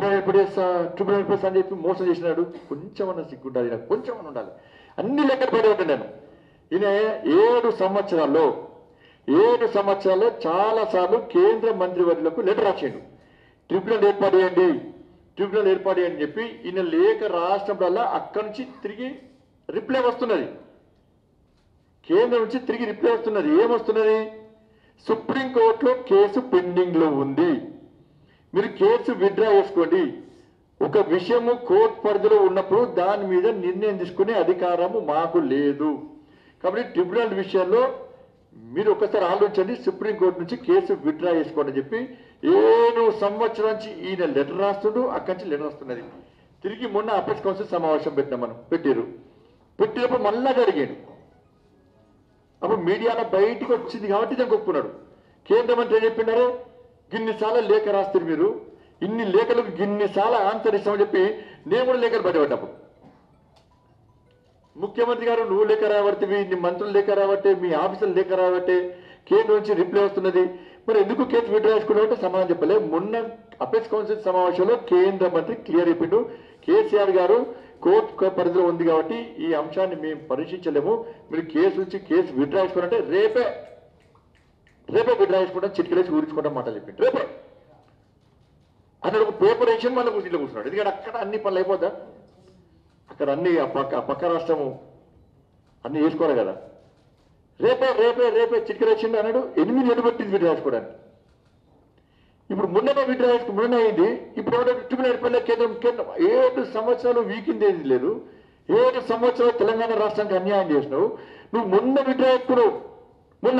Tribunal ఏర్పాటు చేస్తా tribunal ఏర్పాటు చేస్తా అని చెప్పి మోసం చేసినాడు కొంచెం అన్న సిగ్గుండాలి నాకు కొంచెం అన్న ఉండాలి అన్ని లెక్కలు పడి ఉంటాను నేను ఈయన ఏడు సంవత్సరాల్లో ఏడు సంవత్సరాల్లో చాలా సార్లు కేంద్ర మంత్రివర్యులకు లెటర్ రాసిండు ట్రిబ్యునల్ ఏర్పాటు చేయండి ట్రిబ్యునల్ ఏర్పాటు చేయండి అని చెప్పి ఈయన లేఖ రాష్ట్రంలో అక్కడి నుంచి తిరిగి రిప్లై వస్తున్నది కేంద్రం నుంచి తిరిగి రిప్లై వస్తున్నది ఏమొస్తున్నది సుప్రీంకోర్టులో కేసు పెండింగ్ లో ఉంది మీరు కేసు విత్డ్రా చేసుకోండి ఒక విషయము కోర్టు పరిధిలో ఉన్నప్పుడు దాని మీద నిర్ణయం తీసుకునే అధికారము మాకు లేదు కాబట్టి ట్రిబ్యునల్ విషయంలో మీరు ఒకసారి ఆలోచించండి సుప్రీంకోర్టు నుంచి కేసు విత్డ్రా చేసుకోండి అని చెప్పి ఏడు సంవత్సరం నుంచి ఈయన లెటర్ రాస్తుండు అక్కడి నుంచి లెటర్ వస్తున్నది తిరిగి మొన్న అపెక్స్ కౌన్సిల్ సమావేశం పెట్టినాం మనం పెట్టారు పెట్టినప్పుడు మళ్ళా జరిగాడు అప్పుడు మీడియాలో బయటికి వచ్చింది కాబట్టి దానికి ఒప్పుకున్నాడు కేంద్ర మంత్రి ఏం చెప్పినారు గిన్నిసార్లు లేఖ రాస్తారు మీరు ఇన్ని లేఖలకు గిన్నిసార్లు ఆన్సర్ ఇస్తామని చెప్పి నేను కూడా లేఖలు బయటపడ్డప్పుడు ముఖ్యమంత్రి గారు నువ్వు లేఖ రాబడితే నీ మంత్రులు లేఖ రాబట్టే మీ ఆఫీసులు లేఖ రాబట్టే కేంద్రం నుంచి రిప్లై వస్తున్నది మరి ఎందుకు కేసు విడ్రా చేసుకున్నారంటే సమాధానం చెప్పలే మొన్న అపెక్స్ కౌన్సిల్ సమావేశంలో కేంద్ర మంత్రి క్లియర్ అయిపోయిండు కేసీఆర్ గారు కోర్టు పరిధిలో ఉంది కాబట్టి ఈ అంశాన్ని మేము పరీక్షించలేము మీరు కేసు నుంచి కేసు విడ్రా చేసుకోవాలంటే రేపే రేపే విడ్రా చేసుకుంటాం చిటికలేసి ఊరించుకుంటాం మాటలు చెప్పిండు రేపే అన్నాడు ఒక పేపర్ వేసి మళ్ళీ కూర్చుంటే కూర్చున్నాడు ఎందుకంటే అక్కడ అన్ని పనులు అయిపోద్దా అక్కడ అన్ని ఆ పక్క ఆ పక్క రాష్ట్రము అన్ని వేసుకోవాలి కదా రేపే రేపే రేపే చిటికలేసిండు అన్నాడు ఎనిమిది నెలలు పట్టింది విడ్రా చేసుకోవడానికి ఇప్పుడు మొన్ననే విడ్రా చేసుకు మొన్న అయింది ఇప్పుడు ఎవడో ట్రిబ్యునల్ ఏర్పడలే కేంద్రం కేంద్రం ఏడు సంవత్సరాలు వీకింది ఏది లేదు ఏడు సంవత్సరాలు తెలంగాణ రాష్ట్రానికి అన్యాయం చేసినావు నువ్వు మొన్న విడ్రా చేసుకున్నావు మొన్న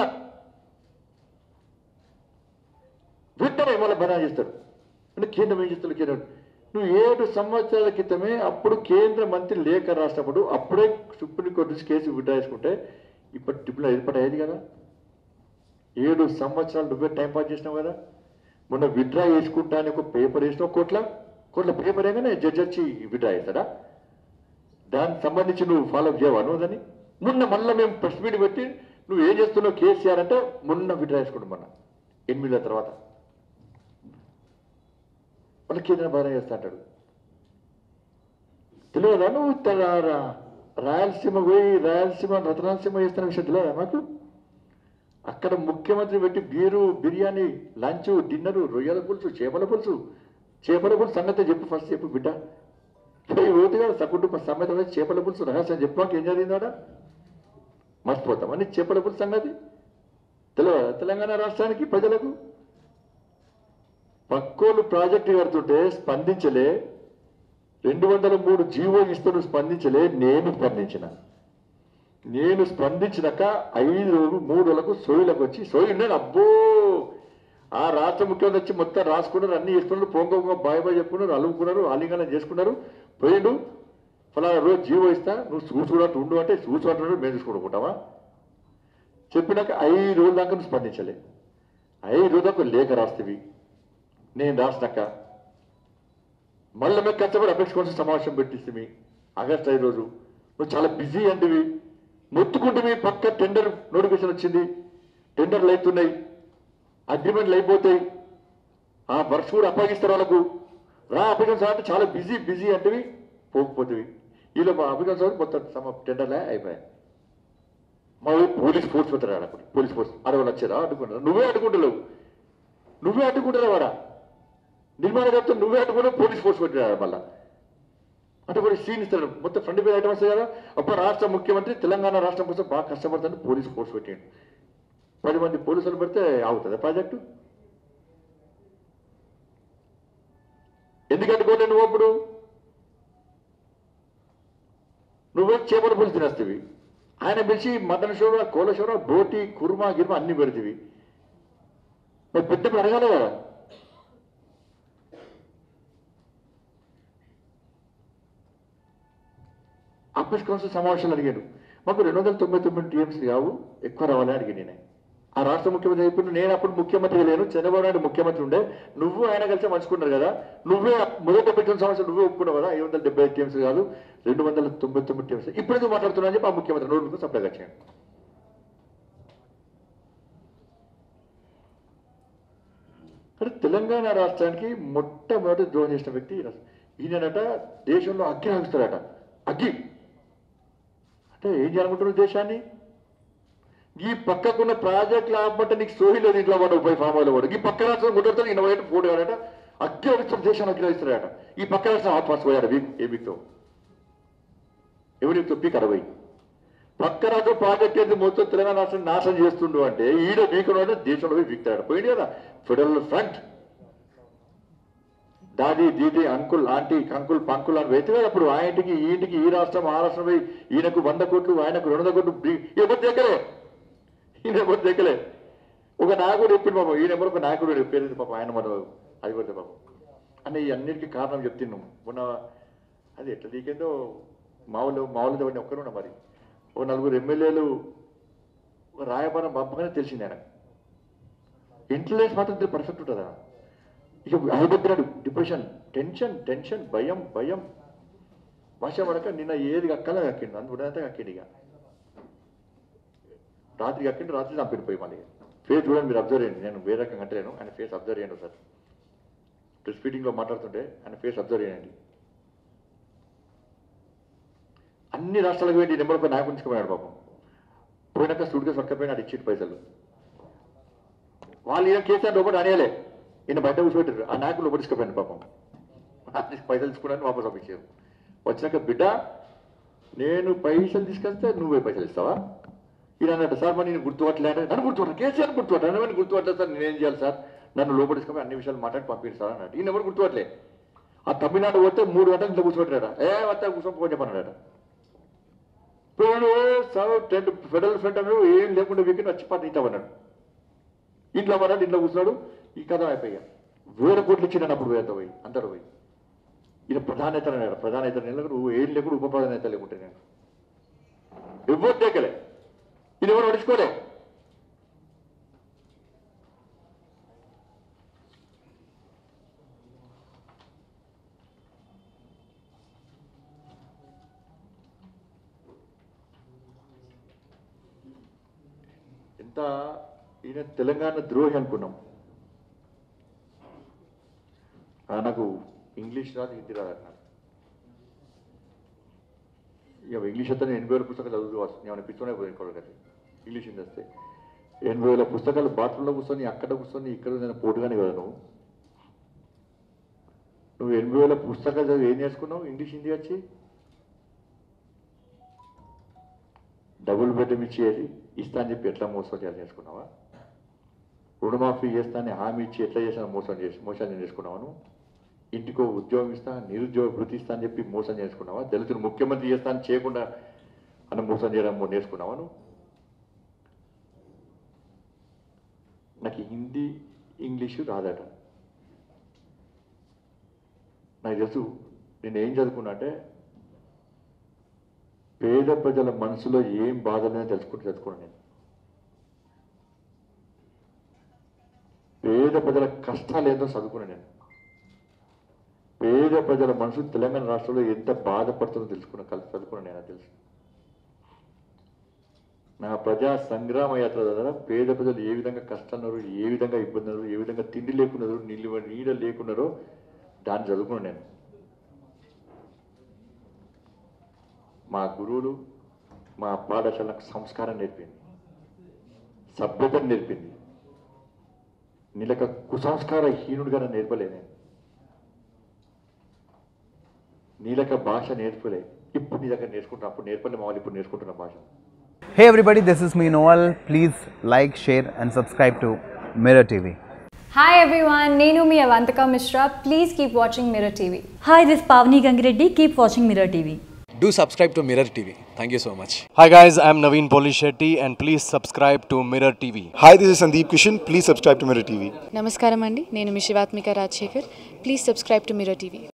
వెంటనే మళ్ళీ బనా చేస్తాడు అంటే కేంద్రం ఏం చేస్తాడు కేంద్రం నువ్వు ఏడు సంవత్సరాల క్రితమే అప్పుడు కేంద్ర మంత్రి లేఖ రాసినప్పుడు అప్పుడే సుప్రీంకోర్టు నుంచి కేసు విడ్డా చేసుకుంటే ఇప్పుడు ట్రిబ్యునల్ ఏర్పాటు అయ్యేది కదా ఏడు సంవత్సరాలు నువ్వే టైం పాస్ చేసినావు కదా మొన్న విడ్రా చేసుకుంటా అని ఒక పేపర్ వేసినావు కోట్ల కోట్ల పేపర్ ఏగానే జడ్జి వచ్చి విడ్రా చేస్తాడా దానికి సంబంధించి నువ్వు ఫాలో చేయవా నువ్వు దాన్ని మొన్న మళ్ళీ మేము ప్రెస్ మీట్ పెట్టి నువ్వు ఏం చేస్తున్నావు కేసీఆర్ అంటే మొన్న విడ్రా చేసుకుంటాం మొన్న ఎనిమిదిల తర్వాత మళ్ళీ కేంద్రం బాగా చేస్తా అంటాడు తెలియదా నువ్వు త- రా- రాయలసీమ పోయి రాయలసీమ రతనాలసీమ చేస్తున్న విషయం తెలియదా మాకు అక్కడ ముఖ్యమంత్రి పెట్టి బీరు బిర్యానీ లంచ్ డిన్నరు రొయ్యల పులుసు చేపల పులుసు చేపల పులుసు సంగతి చెప్పు ఫస్ట్ చెప్పు బిడ్డ పోయి ఓటు కదా సకుటుంబ సమేత పోయి చేపల పులుసు రహస్యం చెప్పాక ఏం జరిగిందాడ మర్చిపోతాం అని చేపల పులుసు సంగతి తెలియదా తెలంగాణ రాష్ట్రానికి ప్రజలకు పక్కోళ్ళు ప్రాజెక్టు కడుతుంటే స్పందించలే రెండు వందల మూడు జీవో ఇస్తూ నువ్వు స్పందించలే నేను స్పందించిన నేను స్పందించినాక ఐదు రోజులు మూడు రోజులకు సోయిలకు వచ్చి సోయి ఉన్నాడు అబ్బో ఆ రాష్ట్ర ముఖ్యమంత్రి వచ్చి మొత్తం రాసుకున్నారు అన్ని చేసుకున్నారు పొంగ బాయ్ బాయ్ చెప్పుకున్నారు అలుగుకున్నారు ఆలింగనం చేసుకున్నారు పోయిండు ఫలానా రోజు జీవో ఇస్తా నువ్వు చూసుకున్నట్టు ఉండు అంటే చూసుకుంటున్నాడు మేము చూసుకుంటుకుంటావా చెప్పినాక ఐదు రోజుల దాకా నువ్వు స్పందించలే ఐదు రోజుల దాకా లేఖ రాస్తేవి నేను రాసినాక మళ్ళీ మేము కష్టపడి అపెక్స్ కౌన్సిల్ సమావేశం పెట్టిస్తే ఆగస్ట్ ఐదు రోజు నువ్వు చాలా బిజీ అంటివి మొత్తుకుంటే పక్క టెండర్ నోటిఫికేషన్ వచ్చింది టెండర్లు అవుతున్నాయి అగ్రిమెంట్లు అయిపోతాయి ఆ వర్క్స్ కూడా అప్పగిస్తారు వాళ్ళకు రా అప్లికెన్స్ అంటే చాలా బిజీ బిజీ అంటివి పోకపోతుంది వీళ్ళు మా అప్లికెన్స్ మొత్తం సమ టెండర్లే అయిపోయాయి మా ఊరు పోలీస్ ఫోర్స్ పెట్టారు అక్కడ పోలీస్ ఫోర్స్ అడవులు వచ్చారా అడ్డుకుంటారు నువ్వే అడ్డుకుంటలేవు నువ్వే అడ్డుకుంటారా వాడా నిర్మాణకర్త నువ్వే అడ్డుకున్నావు పోలీస్ ఫోర్స్ పెట్టారు మళ్ళా అంటే కూడా సీన్ ఇస్తాడు మొత్తం ఫ్రంట్ పేజ్ ఐటమ్ వస్తాయి కదా అప్పుడు రాష్ట్ర ముఖ్యమంత్రి తెలంగాణ రాష్ట్రం కోసం బాగా కష్టపడతాను పోలీస్ ఫోర్స్ పెట్టాడు పది మంది పోలీసులు పెడితే ఆగుతుంది ప్రాజెక్టు ఎందుకు అడ్డుకోలే నువ్వు అప్పుడు నువ్వే చేపల పులుసు తినేస్తేవి ఆయన పిలిచి మటన్ షోర కోల షోర బోటి కుర్మా గిర్మా అన్ని పెడతీవి మరి పెట్టినప్పుడు అడగాలి కదా అప్పటి కౌన్సిల్ సమావేశాలు అడిగాడు మాకు రెండు వందల తొంభై తొమ్మిది టీఎంసీ కావు ఎక్కువ రావాలని అడిగాను నేను ఆ రాష్ట్ర ముఖ్యమంత్రి చెప్పిన నేను అప్పుడు ముఖ్యమంత్రి లేను చంద్రబాబు నాయుడు ముఖ్యమంత్రి ఉండే నువ్వు ఆయన కలిసి మంచుకున్నారు కదా నువ్వే మొదట పెట్టిన సంవత్సరం నువ్వే ఒప్పుకున్నావు కదా ఐదు వందల డెబ్బై ఐదు టీఎంసీ కాదు రెండు వందల తొంభై తొమ్మిది టీఎంసీ ఇప్పుడు ఎందుకు మాట్లాడుతున్నా అని చెప్పి ఆ ముఖ్యమంత్రి నోటు సప్లై వచ్చాను కానీ తెలంగాణ రాష్ట్రానికి మొట్టమొదటి ద్రోహం చేసిన వ్యక్తి ఈయన. ఈయనట దేశంలో అగ్గి ఆగిస్తాడట అగ్గి అంటే ఏం చేయాలనుకుంటున్నారు దేశాన్ని ఈ పక్కకున్న ప్రాజెక్టులు ఆపమంటే నీకు సోహిలో ఇంట్లో వాడు పోయి ఫామ్ హౌస్లో వాడు ఈ పక్క రాష్ట్రం గుడ్డతో ఈయన పోయి ఫోటో కాడట అగ్గి ఆగిస్తాం దేశాన్ని అగ్గి ఆగిస్తాడట ఈ పక్క రాష్ట్రం ఆత్మాస్ పోయాడు వీక్ ఏ వీక్తో ఎవరికి తొప్పి కరవై పక్క రాష్ట్రం ప్రాజెక్ట్ ఏంది మొత్తం తెలంగాణ రాష్ట్రం నాశనం చేస్తుండు అంటే ఈడ వీకుడు అంటే దేశంలో పోయి వీక్తాడు పోయింది కదా ఫెడరల్ ఫ్రంట్ దాది దీది అంకుల్ ఆంటీ కంకుల్ పంకుల్ అని వెతివే అప్పుడు ఆ ఇంటికి ఈ ఇంటికి ఈ రాష్ట్రం ఆ రాష్ట్రం పోయి ఈయనకు వంద కోట్లు ఆయనకు రెండు వందల కోట్లు బ్రీ- ఎవరి దగ్గరే ఈయన ఎవరి దగ్గరే ఒక నాయకుడు చెప్పిండు పాపం ఈయన ఎవరు ఒక నాయకుడు పేరు పాపం ఆయన మన అది కూడా పాపం అని ఈ అన్నిటికీ కారణం చెప్తున్నాం మొన్న అది ఎట్లా దిగిందో మామూలు మామూలు వాడిని ఒక్కరున్నా మరి ఒక నలుగురు ఎమ్మెల్యేలు రాయబారం పంపగానే తెలిసింది ఆయన ఇంటెలిజెన్స్ మాత్రం పర్ఫెక్ట్ ఉంటుందా ఇక అయిపోతున్నాడు డిప్రెషన్ టెన్షన్ టెన్షన్ భయం భయం భాష పడక నిన్న ఏది కక్కలా కక్కిండు అందుకంతా కక్కిండు ఇక రాత్రి కక్కిండు రాత్రి చంపిడు పోయి మళ్ళీ ఫేస్ చూడండి మీరు అబ్జర్వ్ చేయండి నేను వేరే రకంగా అంటలేను ఆయన ఫేస్ అబ్జర్వ్ చేయండి సార్ ప్రెస్ మీటింగ్లో మాట్లాడుతుంటే ఆయన ఫేస్ అబ్జర్వ్ చేయండి అన్ని రాష్ట్రాలకు వెళ్ళి నెంబర్ ఒక నాయకుడు తీసుకుపోయాడు పాపం పోయినాక సూట్ కేసు పక్కపోయినాడు ఇచ్చి పైసలు వాళ్ళు ఈయన కేసీఆర్ లోపల అనేయలే ఈయన బయట కూర్చోబెట్టారు ఆ నాయకులు లోపల తీసుకుపోయాడు పాపం అది పైసలు తీసుకున్నాను వాపస్ పంపించారు వచ్చినాక బిడ్డ నేను పైసలు తీసుకొస్తే నువ్వే పైసలు ఇస్తావా ఈయన అన్నట్టు సార్ మరి నేను గుర్తుపట్టలే అంటే నన్ను గుర్తుపట్ట కేసీఆర్ గుర్తుపట్ట నన్ను గుర్తుపట్టలేదు సార్ నేనేం చేయాలి సార్ నన్ను లోపల తీసుకొని అన్ని విషయాలు మాట్లాడి పంపించారు సార్ అన్నట్టు ఈయన ఎవరు గుర్తుపట్టలే ఆ తమిళనాడు పోతే మూడు గంటలు ఇంట్లో కూర్చోబెట్టాడ ఏ వస్తా కూర్చొని ఫోన్ చెప్పన్నాడట ఇప్పుడు సౌత్ టెంట్ ఫెడరల్ ఫ్రంట్ అన్నాడు ఏం లేకుండా వీకెండ్ వచ్చి పాట ఇంట్లో అన్నాడు ఇంట్లో అన్నాడు ఇంట్లో కూర్చున్నాడు ఈ కథ అయిపోయా వేల కోట్లు ఇచ్చిన అప్పుడు వేత పోయి అందరూ పోయి ఈయన ప్రధాన నేత అన్నాడు ప్రధాన నేత నిలకడు ఏం లేకుండా ఉప ప్రధాన నేత లేకుంటే నేను ఎవరు దేకలే ఈయన ఎవరు నడుచుకోలే ఎంత ఈయన తెలంగాణ ద్రోహి అనుకున్నాం ఆ, నాకు ఇంగ్లీష్ రాదు హిందీ రాదు అన్నాడు ఇక ఇంగ్లీష్ అయితే నేను ఎనభై వేల పుస్తకాలు చదువుకోవచ్చు నేను పిచ్చోనే పోయింది కొడుకు అది ఇంగ్లీష్ హిందీ వస్తే ఎనభై వేల పుస్తకాలు బాత్రూంలో కూర్చొని అక్కడ కూర్చొని ఇక్కడ నేను పోటుగానే కదా నువ్వు నువ్వు ఎనభై వేల పుస్తకాలు చదివి ఏం నేర్చుకున్నావు ఇంగ్లీష్ హిందీ వచ్చి డబుల్ బెడ్రూమ్ ఇచ్చేది ఇస్తా అని చెప్పి ఎట్లా మోసం చేయాలి చేసుకున్నావా రుణమాఫీ చేస్తా అని హామీ ఇచ్చి ఎట్లా చేసినా మోసం చేసి మోసాన్ని చేసుకున్నావా ఇంటికో ఉద్యోగం ఇస్తా నిరుద్యోగ వృత్తి ఇస్తా అని చెప్పి మోసం చేసుకున్నావా దళితులు ముఖ్యమంత్రి చేస్తా అని చేయకుండా అని మోసం చేయడం నేర్చుకున్నావా నువ్వు నాకు హిందీ ఇంగ్లీషు రాదట నాకు తెలుసు నేను ఏం చదువుకున్నా అంటే పేద ప్రజల మనసులో ఏం బాధలేదో తెలుసుకుంటూ చదువుకున్నాను నేను పేద ప్రజల కష్టాలు ఏందో చదువుకున్నాను నేను పేద ప్రజల మనసు తెలంగాణ రాష్ట్రంలో ఎంత బాధపడుతుందో తెలుసుకున్నా కలిసి చదువుకున్నాను నేను అది తెలుసు నా ప్రజా సంగ్రామ యాత్ర ద్వారా పేద ప్రజలు ఏ విధంగా కష్టన్నారు ఏ విధంగా ఇబ్బంది ఉన్నారు ఏ విధంగా తిండి లేకున్నారు నీళ్ళు నీడ లేకున్నారో దాన్ని చదువుకున్నాను నేను మా గురువులు మా పాఠశాల నాకు సంస్కారం నేర్పింది సభ్యతను నేర్పింది నీలక కుసంస్కార హీనుడిగా నన్ను నేర్పలే నేను నీలక భాష నేర్పలే ఇప్పుడు నీ దగ్గర నేర్చుకుంటున్నా అప్పుడు నేర్పలే మా వాళ్ళు ఇప్పుడు నేర్చుకుంటున్న భాష Hey everybody, this is me Noel. Please like, share, and subscribe to Mirror TV. Hi everyone, Nenu mi Avantika Mishra. Please keep watching Mirror TV. Hi, this is Pavni Gangireddy. Keep watching Mirror TV. Do subscribe to Mirror TV. Thank you so much. Hi guys, I'm Naveen Polishetty and please subscribe to Mirror TV. Hi, this is Sandeep Kishan. Please subscribe to Mirror TV. నమస్కారం అండి నేను మీ Shivathmika Rajasekhar please subscribe to Mirror TV